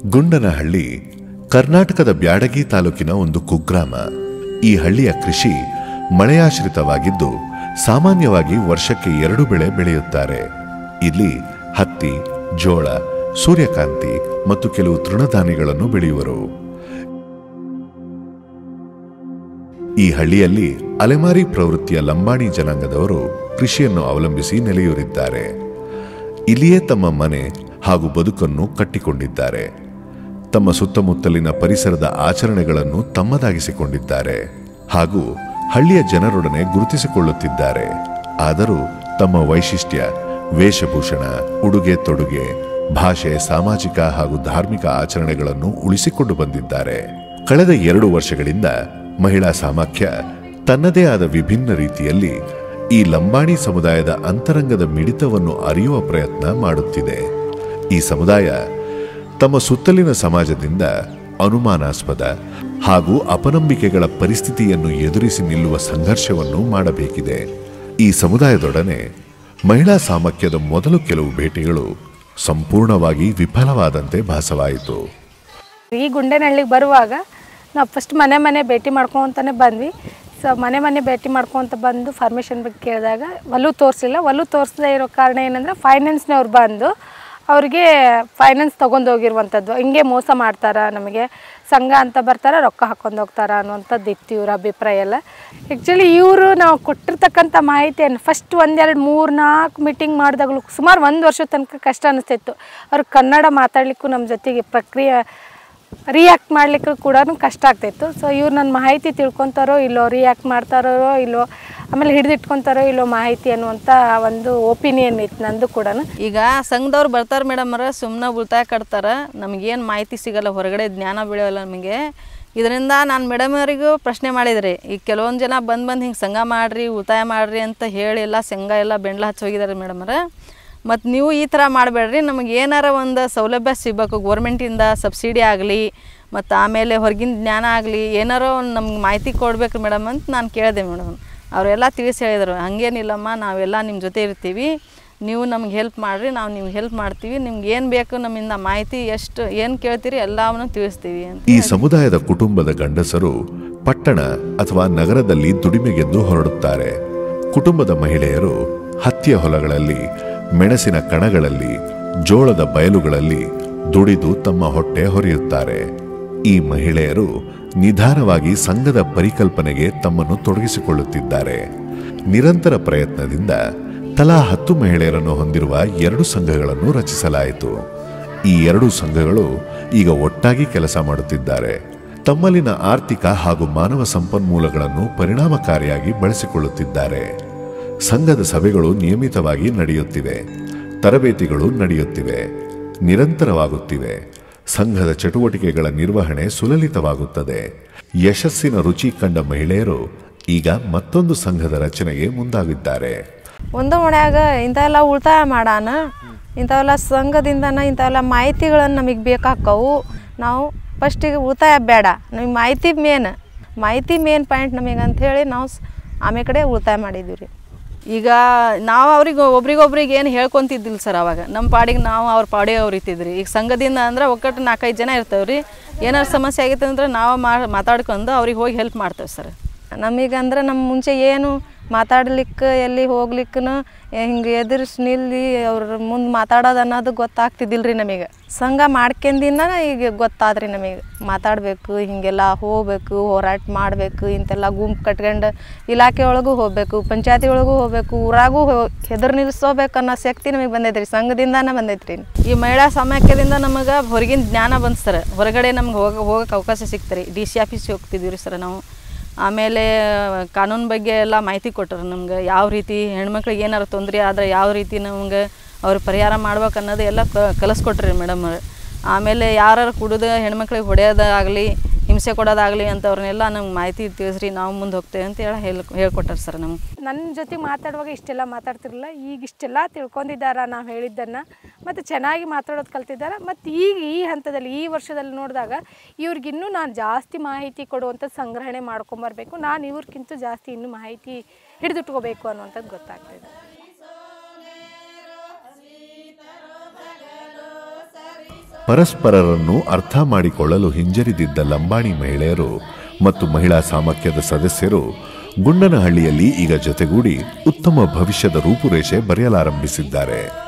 ಗುಂಡನಹಳ್ಳಿ ಕರ್ನಾಟಕದ ಬ್ಯಾಡಗಿ ತಾಲೂಕಿನ ಒಂದು ಕುಗ್ರಾಮ ಈ ಹಳ್ಳಿಯ ಕೃಷಿ ಮಳೆಯಾಶ್ರಿತವಾಗಿದ್ದು ಸಾಮಾನ್ಯವಾಗಿ ವರ್ಷಕ್ಕೆ ಎರಡು ಬೆಳೆ ಬೆಳೆಯುತ್ತಾರೆ ಇಲ್ಲಿ ಹತ್ತಿ ಜೋಳ ಸೂರ್ಯಕಾಂತಿ ಮತ್ತು ಕೆಲವು ತೃಣಧಾನ್ಯಗಳನ್ನು ಬೆಳೆಯುವರು ಈ ಹಳ್ಳಿಯಲ್ಲಿ ಅಲೆಮಾರಿ ಪ್ರವೃತ್ತಿಯ ಲಂಬಾಣಿ ಜನಾಂಗದವರು ಕೃಷಿಯನ್ನು ಅವಲಂಬಿಸಿ ನೆಲೆಯೂರಿದ್ದಾರೆ ಇಲ್ಲಿಯೇ ತಮ್ಮ ಮನೆ ಹಾಗೂ ಬದುಕನ್ನು ಕಟ್ಟಿಕೊಂಡಿದ್ದಾರೆ ತಮ್ಮ ಸುತ್ತಮುತ್ತಲಿನ ಪರಿಸರದ ಆಚರಣೆಗಳನ್ನು ತಮ್ಮದಾಗಿಸಿಕೊಂಡಿದ್ದಾರೆ ಹಾಗೂ ಹಳ್ಳಿಯ ಜನರೊಡನೆ ಗುರುತಿಸಿಕೊಳ್ಳುತ್ತಿದ್ದಾರೆ ಆದರೂ ತಮ್ಮ ವೈಶಿಷ್ಟ್ಯ ವೇಷಭೂಷಣ ಉಡುಗೆ ತೊಡುಗೆ ಭಾಷೆ ಸಾಮಾಜಿಕ ಹಾಗೂ ಧಾರ್ಮಿಕ ಆಚರಣೆಗಳನ್ನು ಉಳಿಸಿಕೊಂಡು ಬಂದಿದ್ದಾರೆ ಕಳೆದ ಎರಡು ವರ್ಷಗಳಿಂದ ಮಹಿಳಾ ಸಾಮಾಖ್ಯ ತನ್ನದೇ ಆದ ವಿಭಿನ್ನ ರೀತಿಯಲ್ಲಿ ಈ ಲಂಬಾಣಿ ಸಮುದಾಯದ ಅಂತರಂಗದ ಮಿಡಿತವನ್ನು ಅರಿಯುವ ಪ್ರಯತ್ನ ಮಾಡುತ್ತಿದೆ ಈ ಸಮುದಾಯ ತಮ್ಮ ಸುತ್ತಲಿನ ಸಮಾಜದಿಂದ ಅನುಮಾನಾಸ್ಪದ ಹಾಗೂ ಅಪನಂಬಿಕೆಗಳ ಪರಿಸ್ಥಿತಿಯನ್ನು ಎದುರಿಸಿ ನಿಲ್ಲುವ ಸಂಘರ್ಷವನ್ನು ಮಾಡಬೇಕಿದೆ ಈ ಸಮುದಾಯದೊಡನೆ ಮಹಿಳಾ ಸಾಮರ್ಥ್ಯದ ಮೊದಲು ಕೆಲವು ಭೇಟಿಗಳು ಸಂಪೂರ್ಣವಾಗಿ ವಿಫಲವಾದಂತೆ ಭಾಸವಾಯಿತು ಈ ಗುಂಡೇನಹಳ್ಳಿಗೆ ಬರುವಾಗ ನಾವು ಫಸ್ಟ್ ಮನೆ ಮನೆ ಭೇಟಿ ಮಾಡ್ಕೊತಾನೆ ಬಂದ್ವಿ ಸೊ ಮನೆ ಮನೆ ಭೇಟಿ ಮಾಡ್ಕೊತ ಬಂದು ಫಾರ್ಮೇಷನ್ ಬಗ್ಗೆ ಕೇಳಿದಾಗ ಒಲ್ಲು ತೋರಿಸಿಲ್ಲ ಒಲ್ಲು ತೋರಿಸದೇ ಇರೋ ಕಾರಣ ಏನಂದರೆ ಫೈನಾನ್ಸ್ನವ್ರು ಬಂದು ಅವ್ರಿಗೆ ಫೈನಾನ್ಸ್ ತೊಗೊಂಡು ಹೋಗಿರುವಂಥದ್ದು ಹಿಂಗೆ ಮೋಸ ಮಾಡ್ತಾರ ನಮಗೆ ಸಂಘ ಅಂತ ಬರ್ತಾರ ರೊಕ್ಕ ಹಾಕೊಂಡು ಹೋಗ್ತಾರ ಅನ್ನುವಂಥದ್ದು ಇತ್ತು ಇವ್ರ ಅಭಿಪ್ರಾಯ ಎಲ್ಲ ಆ್ಯಕ್ಚುಲಿ ಇವರು ನಾವು ಕೊಟ್ಟಿರ್ತಕ್ಕಂಥ ಮಾಹಿತಿಯನ್ನು ಫಸ್ಟ್ ಒಂದೆರಡು ಮೂರು ನಾಲ್ಕು ಮೀಟಿಂಗ್ ಮಾಡಿದಾಗಲೂ ಸುಮಾರು ಒಂದು ವರ್ಷದ ತನಕ ಕಷ್ಟ ಅನಿಸ್ತಿತ್ತು ಅವ್ರು ಕನ್ನಡ ಮಾತಾಡಲಿಕ್ಕೂ ನಮ್ಮ ಜೊತೆಗೆ ಪ್ರಕ್ರಿಯೆ ರಿಯಾಕ್ಟ್ ಮಾಡ್ಲಿಕ್ಕೆ ಕೂಡ ಕಷ್ಟ ಆಗ್ತಾಯಿತ್ತು ಸೊ ಇವ್ರು ನನ್ನ ಮಾಹಿತಿ ತಿಳ್ಕೊತಾರೋ ಇಲ್ಲೋ ರಿಯಾಕ್ಟ್ ಮಾಡ್ತಾರೋ ಇಲ್ಲೋ ಆಮೇಲೆ ಹಿಡಿದಿಟ್ಕೊತಾರೋ ಇಲ್ಲೋ ಮಾಹಿತಿ ಅನ್ನುವಂಥ ಒಂದು ಒಪಿನಿಯನ್ ಇತ್ತು ನಂದು ಕೂಡ ಈಗ ಸಂಘದವ್ರು ಬರ್ತಾರೆ ಮೇಡಮರ ಸುಮ್ಮನೆ ಉಳಿತಾಯ ಕಟ್ತಾರೆ ನಮಗೇನು ಮಾಹಿತಿ ಸಿಗಲ್ಲ ಹೊರಗಡೆ ಜ್ಞಾನ ಬೆಳೆಯೋಲ್ಲ ನಮಗೆ ಇದರಿಂದ ನಾನು ಮೇಡಮರಿಗೂ ಪ್ರಶ್ನೆ ಮಾಡಿದ್ರಿ ಈಗ ಕೆಲವೊಂದು ಜನ ಬಂದು ಬಂದು ಹಿಂಗೆ ಸಂಘ ಮಾಡಿರಿ ಉಳಿತಾಯ ಮಾಡಿರಿ ಅಂತ ಹೇಳಿ ಎಲ್ಲ ಸಂಘ ಎಲ್ಲ ಬೆಂಡ್ಲ ಹಚ್ಚಿ ಹೋಗಿದ್ದಾರೆ ಮೇಡಮರ ಮತ್ತು ನೀವು ಈ ಥರ ಮಾಡಬೇಡ್ರಿ ನಮಗೆ ಏನಾರ ಒಂದು ಸೌಲಭ್ಯ ಸಿಗಬೇಕು ಗೋರ್ಮೆಂಟಿಂದ ಸಬ್ಸಿಡಿ ಆಗಲಿ ಮತ್ತು ಆಮೇಲೆ ಹೊರಗಿನ ಜ್ಞಾನ ಆಗಲಿ ಏನಾರೋ ಒಂದು ನಮ್ಗೆ ಮಾಹಿತಿ ಕೊಡ್ಬೇಕು ಮೇಡಮ್ ಅಂತ ನಾನು ಕೇಳಿದೆ ಮೇಡಮ್ ಅವರೆಲ್ಲ ತಿಳಿಸಿ ಹೇಳಿದರು ಹಂಗೇನಿಲ್ಲಮ್ಮ ನಾವೆಲ್ಲ ನಿಮ್ಮ ಜೊತೆ ಇರ್ತೀವಿ ನೀವು ನಮ್ಗೆ ಹೆಲ್ಪ್ ಮಾಡಿರಿ ನಾವು ನಿಮ್ಗೆ ಹೆಲ್ಪ್ ಮಾಡ್ತೀವಿ ನಿಮ್ಗೆ ಏನು ಬೇಕು ನಮ್ಮಿಂದ ಮಾಹಿತಿ ಎಷ್ಟು ಏನು ಕೇಳ್ತೀರಿ ಎಲ್ಲವನ್ನು ತಿಳಿಸ್ತೀವಿ ಅಂತ ಈ ಸಮುದಾಯದ ಕುಟುಂಬದ ಗಂಡಸರು ಪಟ್ಟಣ ಅಥವಾ ನಗರದಲ್ಲಿ ದುಡಿಮೆಗೆಂದು ಹೊರಡುತ್ತಾರೆ ಕುಟುಂಬದ ಮಹಿಳೆಯರು ಹತ್ತಿಯ ಹೊಲಗಳಲ್ಲಿ ಮೆಣಸಿನ ಕಣಗಳಲ್ಲಿ ಜೋಳದ ಬಯಲುಗಳಲ್ಲಿ ದುಡಿದು ತಮ್ಮ ಹೊಟ್ಟೆ ಹೊರೆಯುತ್ತಾರೆ ಈ ಮಹಿಳೆಯರು ನಿಧಾನವಾಗಿ ಸಂಘದ ಪರಿಕಲ್ಪನೆಗೆ ತಮ್ಮನ್ನು ತೊಡಗಿಸಿಕೊಳ್ಳುತ್ತಿದ್ದಾರೆ ನಿರಂತರ ಪ್ರಯತ್ನದಿಂದ ತಲಾ ಹತ್ತು ಮಹಿಳೆಯರನ್ನು ಹೊಂದಿರುವ ಎರಡು ಸಂಘಗಳನ್ನು ರಚಿಸಲಾಯಿತು ಈ ಎರಡು ಸಂಘಗಳು ಈಗ ಒಟ್ಟಾಗಿ ಕೆಲಸ ಮಾಡುತ್ತಿದ್ದಾರೆ ತಮ್ಮಲ್ಲಿನ ಆರ್ಥಿಕ ಹಾಗೂ ಮಾನವ ಸಂಪನ್ಮೂಲಗಳನ್ನು ಪರಿಣಾಮಕಾರಿಯಾಗಿ ಬಳಸಿಕೊಳ್ಳುತ್ತಿದ್ದಾರೆ ಸಂಘದ ಸಭೆಗಳು ನಿಯಮಿತವಾಗಿ ನಡೆಯುತ್ತಿವೆ ತರಬೇತಿಗಳು ನಡೆಯುತ್ತಿವೆ ನಿರಂತರವಾಗುತ್ತಿವೆ ಸಂಘದ ಚಟುವಟಿಕೆಗಳ ನಿರ್ವಹಣೆ ಸುಲಲಿತವಾಗುತ್ತದೆ ಯಶಸ್ಸಿನ ರುಚಿ ಕಂಡ ಮಹಿಳೆಯರು ಈಗ ಮತ್ತೊಂದು ಸಂಘದ ರಚನೆಗೆ ಮುಂದಾಗಿದ್ದಾರೆ ಒಂದು ಮನ್ಯಾಗ ಇಂಥವೆಲ್ಲ ಉಳಿತಾಯ ಮಾಡಾನ ಇಂಥವೆಲ್ಲ ಸಂಘದಿಂದನ ಇಂಥವೆಲ್ಲ ಮಾಹಿತಿಗಳನ್ನು ನಮಗೆ ಬೇಕಾಕ್ಕವು ನಾವು ಫಸ್ಟಿಗೆ ಉಳಿತಾಯ ಬೇಡ ನಮಗೆ ಮಾಹಿತಿ ಮೇನ್ ಮಾಹಿತಿ ಮೇನ್ ಪಾಯಿಂಟ್ ನಮಗೆ ಅಂಥೇಳಿ ನಾವು ಸ್- ಆಮೇಲೆ ಕಡೆ ಉಳಿತಾಯ ಮಾಡಿದ್ದೀವಿ ರೀ ಈಗ ನಾವು ಅವ್ರಿಗೆ ಒಬ್ರಿಗೊಬ್ರಿಗೆ ಏನು ಹೇಳ್ಕೊಂತಿದ್ದಿಲ್ಲ ಸರ್ ಅವಾಗ ನಮ್ಮ ಪಾಡಿಗೆ ನಾವು ಅವ್ರ ಪಾಡಿಗೆ ಅವ್ರು ಇರ್ತಿದ್ರಿ ಈಗ ಸಂಘದಿಂದ ಅಂದ್ರೆ ಒಕ್ಕಟ್ಟು ನಾಲ್ಕೈದು ಜನ ಇರ್ತೇವೆ ರೀ ಏನಾರು ಸಮಸ್ಯೆ ಆಗೈತೆ ಅಂದ್ರೆ ನಾವು ಮಾ ಮಾತಾಡ್ಕೊಂಡು ಅವ್ರಿಗೆ ಹೋಗಿ ಹೆಲ್ಪ್ ಮಾಡ್ತೇವೆ ಸರ್ ನಮಗಂದ್ರೆ ನಮ್ಮ ಮುಂಚೆ ಏನು ಮಾತಾಡ್ಲಿಕ್ಕೆ ಎಲ್ಲಿ ಹೋಗ್ಲಿಕ್ಕೂ ಹಿಂಗೆ ಎದುರಿಸಿ ನಿಲ್ಲಿ ಅವ್ರ ಮುಂದೆ ಮಾತಾಡೋದು ಅನ್ನೋದು ಗೊತ್ತಾಗ್ತಿದ್ದಿಲ್ಲ ರೀ ನಮಗೆ ಸಂಘ ಮಾಡ್ಕೊಂಡಿಂದ ಈಗ ಗೊತ್ತಾದ್ರಿ ನಮಗೆ ಮಾತಾಡಬೇಕು ಹೀಗೆಲ್ಲ ಹೋಗ್ಬೇಕು ಹೋರಾಟ ಮಾಡಬೇಕು ಇಂತೆಲ್ಲ ಗುಂಪು ಕಟ್ಕೊಂಡು ಇಲಾಖೆ ಒಳಗೂ ಹೋಗಬೇಕು ಪಂಚಾಯತಿ ಒಳಗೂ ಹೋಗಬೇಕು ಊರಾಗೂ ಹೋ ಹೆದರ್ ನಿಲ್ಲಿಸೋಬೇಕು ಅನ್ನೋ ಶಕ್ತಿ ನಮಗೆ ಬಂದೈತೆ ರೀ ಸಂಘದಿಂದಾನ ಬಂದೈತೆ ರೀ ಈ ಮಹಿಳಾ ಸಮಾಖ್ಯದಿಂದ ನಮಗೆ ಹೊರಗಿನ ಜ್ಞಾನ ಬಂತು ಸರ್ ಹೊರಗಡೆ ನಮ್ಗೆ ಹೋಗ ಹೋಗಕ್ಕೆ ಅವಕಾಶ ಸಿಕ್ತು ರೀ ಡಿ ಸಿ ಆಫೀಸ್ಗೆ ಹೋಗ್ತಿದ್ವಿ ರೀ ಸರ್ ನಾವು ಆಮೇಲೆ ಕಾನೂನು ಬಗ್ಗೆ ಎಲ್ಲ ಮಾಹಿತಿ ಕೊಟ್ಟರು ನಮ್ಗೆ ಯಾವ ರೀತಿ ಹೆಣ್ಮಕ್ಳಿಗೆ ಏನಾರು ತೊಂದರೆ ಆದರೆ ಯಾವ ರೀತಿ ನಮ್ಗೆ ಅವ್ರು ಪರಿಹಾರ ಮಾಡ್ಬೇಕು ಅನ್ನೋದು ಎಲ್ಲ ಕ ಕಲಿಸ್ಕೊಟ್ರಿ ಮೇಡಮ್ ಆಮೇಲೆ ಯಾರು ಕುಡಿದು ಹೆಣ್ಮಕ್ಳಿಗೆ ಹೊಡೆಯೋದಾಗಲಿ ಹಿಂಸೆ ಕೊಡೋದಾಗಲಿ ಅಂಥವ್ರನ್ನೆಲ್ಲ ನಮ್ಗೆ ಮಾಹಿತಿ ತಿಳಿಸ್ರಿ ನಾವು ಮುಂದೆ ಹೋಗ್ತೇವೆ ಅಂತ ಹೇಳಿ ಹೇಳಿ ಹೇಳ್ಕೊಟ್ಟಾರೆ ಸರ್ ನಮ್ಗೆ ನನ್ನ ಜೊತೆ ಮಾತಾಡುವಾಗ ಇಷ್ಟೆಲ್ಲ ಮಾತಾಡ್ತಿರಲಿಲ್ಲ ಈಗ ಇಷ್ಟೆಲ್ಲ ತಿಳ್ಕೊಂಡಿದ್ದಾರ ನಾವು ಹೇಳಿದ್ದನ್ನು ಮತ್ತು ಚೆನ್ನಾಗಿ ಮಾತಾಡೋದು ಕಲ್ತಿದ್ದಾರೆ ಮತ್ತು ಈಗ ಈ ಹಂತದಲ್ಲಿ ಈ ವರ್ಷದಲ್ಲಿ ನೋಡಿದಾಗ ಇವ್ರಿಗಿನ್ನೂ ನಾನು ಜಾಸ್ತಿ ಮಾಹಿತಿ ಕೊಡುವಂಥ ಸಂಗ್ರಹಣೆ ಮಾಡ್ಕೊಂಬರ್ಬೇಕು ನಾನು ಇವ್ರಿಗಿಂತ ಜಾಸ್ತಿ ಇನ್ನೂ ಮಾಹಿತಿ ಹಿಡಿದಿಟ್ಕೋಬೇಕು ಅನ್ನುವಂಥದ್ದು ಗೊತ್ತಾಗ್ತಿದೆ ಸರಿ ಪರಸ್ಪರರನ್ನು ಅರ್ಥ ಮಾಡಿಕೊಳ್ಳಲು ಹಿಂಜರಿದಿದ್ದ ಲಂಬಾಣಿ ಮಹಿಳೆಯರು ಮತ್ತು ಮಹಿಳಾ ಸಾಮಖ್ಯದ ಸದಸ್ಯರು ಗುಂಡನಹಳ್ಳಿಯಲ್ಲಿ ಈಗ ಜೊತೆಗೂಡಿ ಉತ್ತಮ ಭವಿಷ್ಯದ ರೂಪುರೇಷೆ ಬರೆಯಲಾರಂಭಿಸಿದ್ದಾರೆ